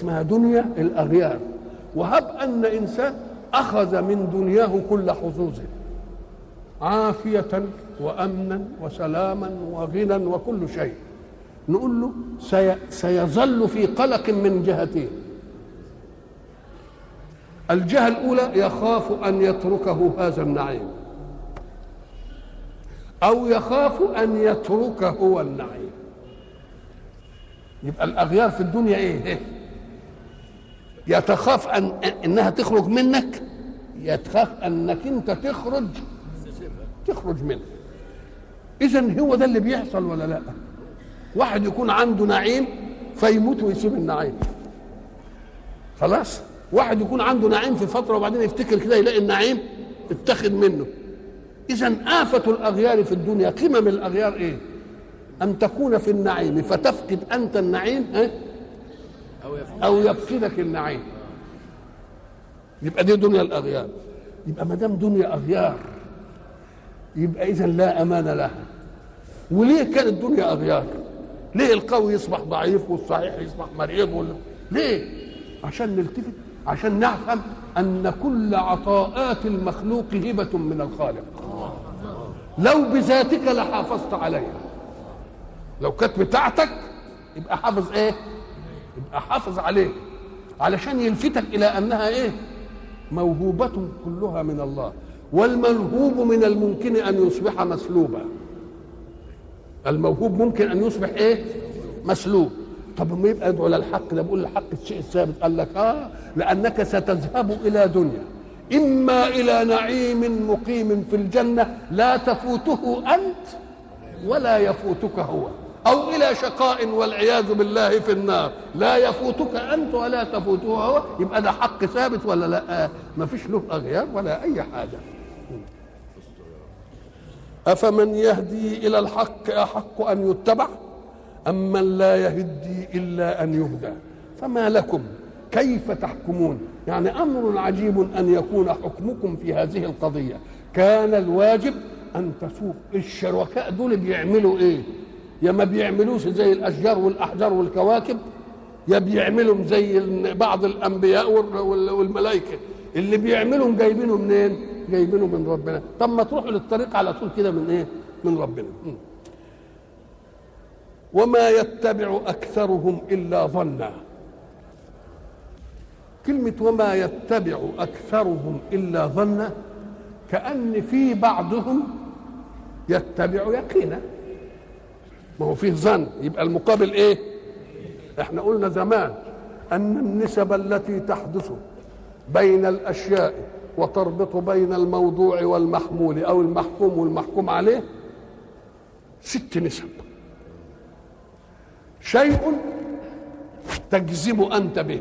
اسمها دنيا الاغيار وهب ان انسان اخذ من دنياه كل حظوظه عافيه وامنا وسلاما وغنى وكل شيء نقول له سي سيظل في قلق من جهتين الجهه الاولى يخاف ان يتركه هذا النعيم او يخاف ان يترك هو النعيم يبقى الاغيار في الدنيا ايه, إيه؟ يتخاف ان انها تخرج منك يتخاف انك انت تخرج تخرج منه اذا هو ده اللي بيحصل ولا لا واحد يكون عنده نعيم فيموت ويسيب النعيم خلاص واحد يكون عنده نعيم في فتره وبعدين يفتكر كده يلاقي النعيم اتخذ منه اذا آفة الأغيار في الدنيا قمم الأغيار إيه أن تكون في النعيم فتفقد أنت النعيم ها؟ أو يفقدك النعيم يبقى دي دنيا الأغيار يبقى ما دام دنيا أغيار يبقى إذا لا أمان لها وليه كانت الدنيا أغيار ليه القوي يصبح ضعيف والصحيح يصبح مريض ولا ليه عشان نلتفت عشان نفهم أن كل عطاءات المخلوق هبة من الخالق لو بذاتك لحافظت عليها لو كانت بتاعتك يبقى حافظ ايه يبقى حافظ عليك علشان يلفتك الى انها ايه موهوبة كلها من الله والموهوب من الممكن ان يصبح مسلوبا الموهوب ممكن ان يصبح ايه مسلوب طب ما يبقى ادعو للحق ده بقول الحق الشيء الثابت قال لك اه لانك ستذهب الى دنيا اما الى نعيم مقيم في الجنه لا تفوته انت ولا يفوتك هو او الى شقاء والعياذ بالله في النار لا يفوتك انت ولا تفوته هو يبقى ده حق ثابت ولا لا ما فيش له اغيار ولا اي حاجه افمن يهدي الى الحق احق ان يتبع أم من لا يهدي إلا أن يهدى فما لكم كيف تحكمون يعني أمر عجيب أن يكون حكمكم في هذه القضية كان الواجب أن تشوف الشركاء دول بيعملوا إيه يا ما بيعملوش زي الأشجار والأحجار والكواكب يا بيعملوا زي بعض الأنبياء والملائكة اللي بيعملهم جايبينه منين جايبينه من ربنا طب ما تروحوا للطريق على طول كده من ايه من ربنا م. وما يتبع اكثرهم الا ظنا كلمه وما يتبع اكثرهم الا ظنا كان في بعضهم يتبع يقينا ما هو فيه ظن يبقى المقابل ايه احنا قلنا زمان ان النسب التي تحدث بين الاشياء وتربط بين الموضوع والمحمول او المحكوم والمحكوم عليه ست نسب شيء تجزم انت به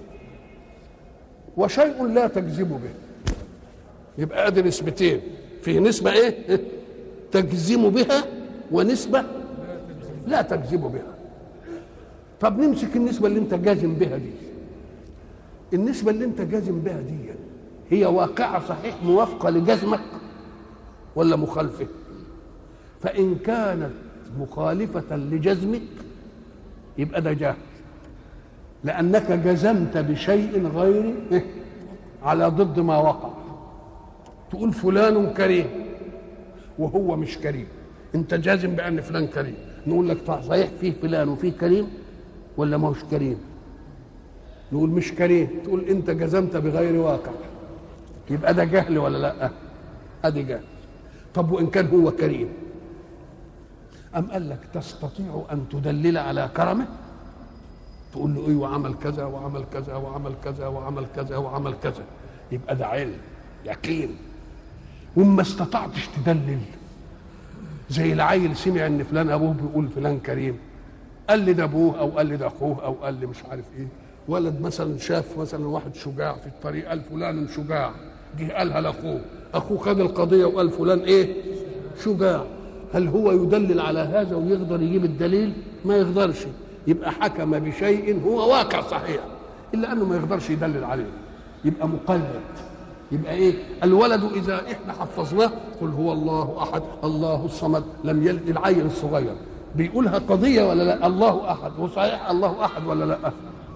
وشيء لا تجزم به يبقى ادي نسبتين في نسبه ايه تجزم بها ونسبه لا تجزم بها طب نمسك النسبه اللي انت جازم بها دي النسبه اللي انت جازم بها دي هي واقعه صحيح موافقه لجزمك ولا مخالفه فان كانت مخالفه لجزمك يبقى ده جهل لأنك جزمت بشيء غير على ضد ما وقع تقول فلان كريم وهو مش كريم انت جازم بأن فلان كريم نقول لك صحيح فيه فلان وفيه كريم ولا ما هوش كريم نقول مش كريم تقول انت جزمت بغير واقع يبقى ده جهل ولا لا ادي جهل طب وان كان هو كريم أم قال لك تستطيع أن تدلل على كرمه تقول له ايوه عمل كذا وعمل كذا وعمل كذا وعمل كذا وعمل كذا يبقى ده علم يقين وما استطعتش تدلل زي العيل سمع ان فلان ابوه بيقول فلان كريم قال لي ده ابوه او قال لي ده اخوه او قال لي مش عارف ايه ولد مثلا شاف مثلا واحد شجاع في الطريق قال فلان شجاع جه قالها لاخوه اخوه خد القضيه وقال فلان ايه شجاع هل هو يدلل على هذا ويقدر يجيب الدليل ما يقدرش يبقى حكم بشيء هو واقع صحيح الا انه ما يقدرش يدلل عليه يبقى مقلد يبقى ايه الولد اذا احنا حفظناه قل هو الله احد الله الصمد لم يلد العيل الصغير بيقولها قضيه ولا لا الله احد وصحيح الله احد ولا لا